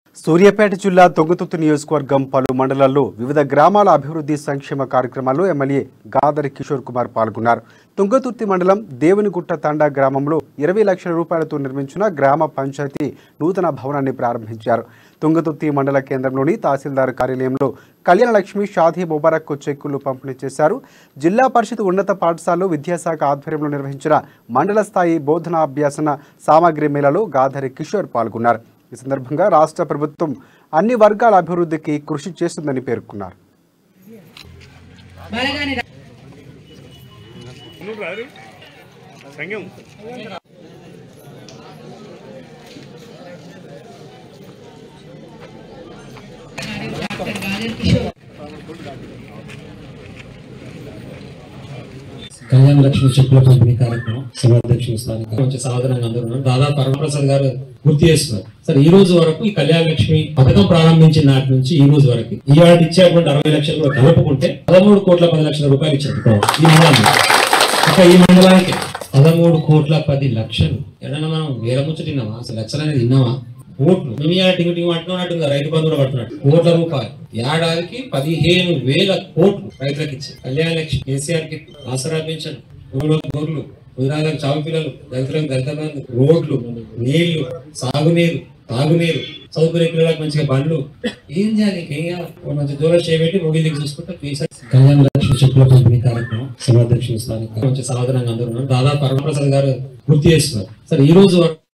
సూర్యాపేట జిల్లా తొంగతుర్తి నియోజకవర్గం పలు మండలాల్లో వివిధ గ్రామాల అభివృద్ధి సంక్షేమ కార్యక్రమాల్లో ఎమ్మెల్యే గాదరి కిషోర్ కుమార్ పాల్గొన్నారు తుంగతుర్తి మండలం దేవునిగుట్ట తండా గ్రామంలో ఇరవై లక్షల రూపాయలతో నిర్మించిన గ్రామ పంచాయతీ నూతన భవనాన్ని ప్రారంభించారు తుంగతుర్తి మండల కేంద్రంలోని తహసీల్దార్ కార్యాలయంలో కళ్యాణ లక్ష్మి షాదీ ముబారక్ చెక్కులు పంపిణీ చేశారు జిల్లా పరిషత్ ఉన్నత పాఠశాలలో విద్యాశాఖ ఆధ్వర్యంలో నిర్వహించిన మండల స్థాయి బోధనా అభ్యాసన సామాగ్రి మేళలో గాదరి కిషోర్ పాల్గొన్నారు ఈ సందర్భంగా రాష్ట్ర ప్రభుత్వం అన్ని వర్గాల అభివృద్ధికి కృషి చేస్తుందని పేర్కొన్నారు బాలగాని రారు సంఘం డాక్టర్ గాదర్ కిషోర్ కళ్యాణ లక్ష్మి చెప్పుల పంపిణీ కార్యక్రమం సభాధ్యక్షులు స్థానిక మంచి సాధారణంగా అందరూ ఉన్నారు. దాదాపు అరుణప్రసాద్ గారు గుర్తు చేస్తున్నారు సరే ఈ రోజు వరకు ఈ కళ్యాణ లక్ష్మి పథకం ప్రారంభించిన నాటి నుంచి ఈ రోజు వరకు ఈ ఏడాది ఇచ్చేటువంటి అరవై లక్షలు కూడా కలుపుకుంటే పదమూడు కోట్ల పది లక్షల రూపాయలు ఇచ్చారు ఈ మండలానికి ఒక ఈ మండలానికి పదమూడు కోట్ల పది లక్షలు ఎడన్నా మనం వేల ముచ్చట తిన్నామా అసలు లక్షలు అనేది తిన్నామా కోట్లు మేము ఇలా టింగు టింగు అంటున్నట్టుగా రైతు బంధు కూడా పడుతున్నట్టు కోట్ల రూపాయలు ఏడాదికి పదిహేను వేల కోట్లు రైతులకు ఇచ్చి కళ్యాణ లక్ష్మి కేసీఆర్ కి ఆసరా పెన్షన్ ఊళ్ళో గొర్రెలు ఉదాహరణకు చావు పిల్లలు దళితులకు దళిత బంధు రోడ్లు నీళ్లు సాగునీరు తాగునీరు చదువుకునే పిల్లలకు మంచిగా బండ్లు ఏం చేయాలి ఏం చేయాలి ఓ మంచి దూరం చేయబెట్టి మొగిలికి చూసుకుంటే కళ్యాణ లక్ష్మి చెప్పుల పంపిణీ కార్యక్రమం సభాధ్యక్షులు స్థానిక మంచి సాధారణంగా అందరూ ఉన్నారు. దాదాపు అరుణప్రసాద్ గారు గుర్తు చేస్తున్నారు సరే ఈ రోజు వరకు